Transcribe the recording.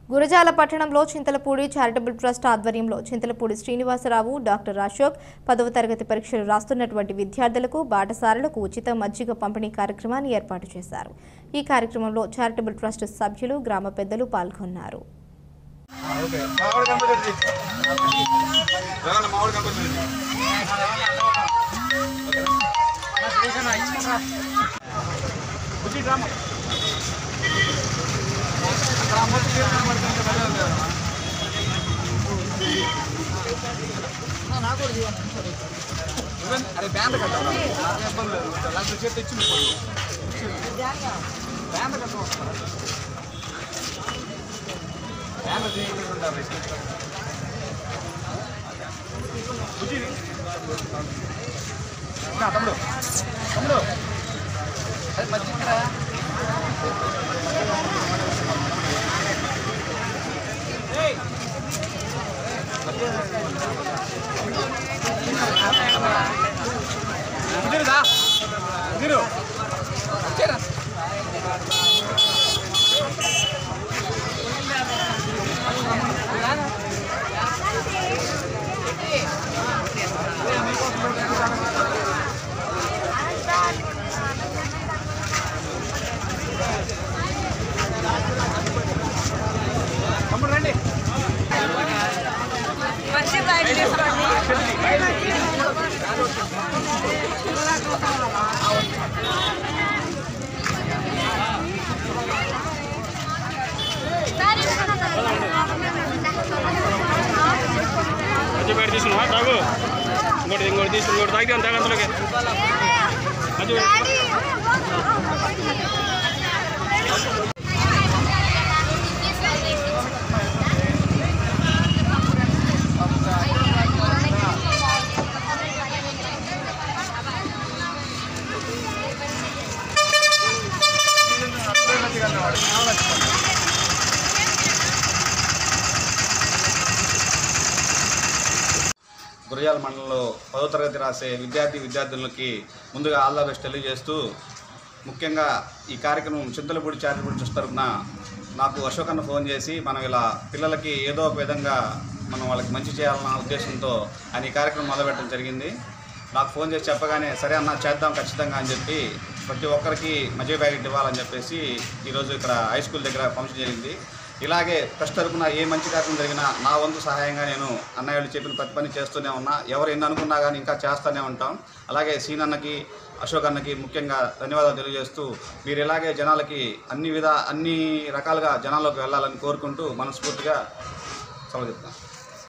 గురజాల పట్టణంలో Chintalapudi charitable trust ఆధ్వర్యంలో Chintalapudi Srinivasarao doctor Ashok పదవ తరగతి పరీక్షలు రాస్తున్నటువంటి విద్యార్థులకు బాటసారులకు ఉచిత మజ్జిగ పంపిణీ కార్యక్రమాన్ని ఏర్పాటు చేశారు ఈ కార్యక్రమంలో చారిటబుల్ ట్రస్ట్ సభ్యులు గ్రామ పెద్దలు పాల్గొన్నారు ఓకే మామిడి కంపల్సరీ జగన్ మామిడి కంపల్సరీ బుజ్జి డ్రామా అక్కడ అమ్మకి తీరు కనబడుతుంటే వెళ్ళాలి కదా. ఇవ్వండి. అరే బ్యాండ్ కట్టాలి ఇబ్బంది లేదు లక్ష చేతి తెచ్చి బ్యాండ్ కట్టడం వస్తారా బ్యాండ్ తీసుకుంటారు బుజ్జి నా తమ్ముడు తమ్ముడు అది మధ్య ఇక్కడ ఏయ్. కుదిరుదా కుదిరు వచ్చేరా తమ్ముడు రండి మధ్య బయట తీసుకున్నా తాగు ఇంకోటి ఇంకోటి తీసుకుని ఇంకోటి తాగితే అంత అంతలోకి మధ్య గురజాల మండలంలో పదో తరగతి రాసే విద్యార్థి విద్యార్థులకి ముందుగా ఆల్ ద బెస్ట్ తెలియజేస్తూ ముఖ్యంగా ఈ కార్యక్రమం చింతలపూడి చారిటబుల్ ట్రస్ట్ తరఫున నాకు అశోక్ అన్న ఫోన్ చేసి మనం ఇలా పిల్లలకి ఏదో ఒక విధంగా మనం వాళ్ళకి మంచి చేయాలన్న ఉద్దేశంతో ఆయన ఈ కార్యక్రమం మొదలుపెట్టడం జరిగింది నాకు ఫోన్ చేసి చెప్పగానే సరే అన్న చేద్దాం ఖచ్చితంగా అని చెప్పి ప్రతి ఒక్కరికి మజ్జిగ ప్యాకెట్ ఇవ్వాలని చెప్పేసి ఈరోజు ఇక్కడ హై స్కూల్ దగ్గర పంపించడం జరిగింది ఇలాగే ట్రస్ట్ తరపున ఏ మంచి కార్యక్రమం జరిగినా నా వంతు సహాయంగా నేను అన్నయ్యలు చెప్పిన ప్రతి పని చేస్తూనే ఉన్నా ఎవరు ఎన్ని అనుకున్నా కానీ ఇంకా చేస్తూనే ఉంటాం అలాగే సీన్ అన్నకి అశోక్ అన్నకి ముఖ్యంగా ధన్యవాదాలు తెలియజేస్తూ మీరు ఇలాగే జనాలకి అన్ని విధ అన్ని రకాలుగా జనాల్లోకి వెళ్ళాలని కోరుకుంటూ మనస్ఫూర్తిగా సెలవు చెప్తాను